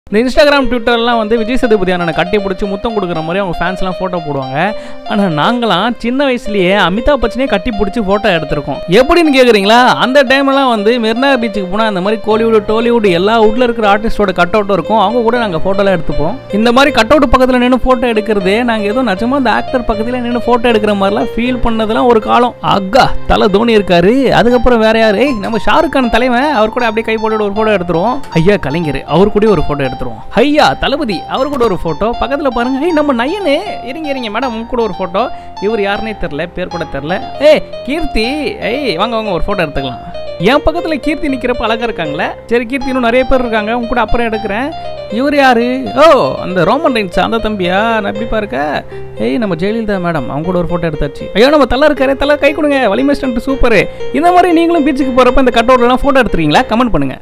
இந்த இன்ஸ்டாகிராம் ட்விட்டர்லாம் வந்து விஜய் சேதுபதி அண்ணனை கட்டி பிடிச்சி முத்தம் கொடுக்குற மாதிரி அவங்க ஃபேன்ஸ்லாம் ஃபோட்டோ போடுவாங்க ஆனால் நாங்களாம் சின்ன வயசுலயே அமிதாப் பச்சனே கட்டி பிடிச்சி ஃபோட்டோ எடுத்திருக்கோம் எப்படின்னு கேட்குறீங்களா அந்த டைம்லாம் வந்து மெரினா பீச்சுக்கு போனால் அந்த மாதிரி கோலிவுட் டோலிவுட் எல்லா வீட்டில் இருக்கிற ஆர்டிஸ்டோட கட் அவுட்டும் இருக்கும் அவங்க கூட நாங்கள் ஃபோட்டோலாம் எடுத்துப்போம் இந்த மாதிரி கட் அவுட் பக்கத்தில் நின்று ஃபோட்டோ எடுக்கிறதே நாங்கள் ஏதோ நிஜமா அந்த ஆக்டர் பக்கத்தில் நின்று ஃபோட்டோ எடுக்கிற மாதிரிலாம் ஃபீல் பண்ணதெல்லாம் ஒரு காலம் அக்கா தலை தோனி இருக்காரு அதுக்கப்புறம் வேற யாரு ஏய் நம்ம ஷாருக் கான் தலைவன் அவர் கூட அப்படியே கை போட்டு ஒரு ஃபோட்டோ எடுத்துருவோம் ஐயா கலைஞர் அவர் கூட ஒரு ஃபோட்டோ எடுத்துருவோம் ஐயா தளபதி அவர் கூட ஒரு ஃபோட்டோ பக்கத்தில் பாருங்க ஏய் நம்ம நயனு இருங்க இருங்க மேடம் உங்க கூட ஒரு ஃபோட்டோ இவர் யாருன்னே தெரில பேர் கூட தெரில ஏய் கீர்த்தி ஏய் வாங்க வாங்க ஒரு ஃபோட்டோ எடுத்துக்கலாம் என் பக்கத்தில் கீர்த்தி நிற்கிறப்ப அழகா இருக்காங்களே சரி கீர்த்தி இன்னும் நிறைய பேர் இருக்காங்க உங்க கூட அப்புறம் எடுக்கிறேன் இவர் யாரு ஓ அந்த ரோமன் ரைன்ஸ் அந்த தம்பியா நான் எப்படி பாருக்க ஏய் நம்ம ஜெயலலிதா மேடம் அவங்க கூட ஒரு ஃபோட்டோ எடுத்தாச்சு ஐயோ நம்ம தலை இருக்காரு தலை கை கொடுங்க வலிமை ஸ்டண்ட் சூப்பர் இந்த மாதிரி நீங்களும் பீச்சுக்கு போகிறப்ப இந்த கட் அவுட்லாம் ஃபோட்டோ எடுத்துறீங்களா கமெண்ட் பண்ணுங்க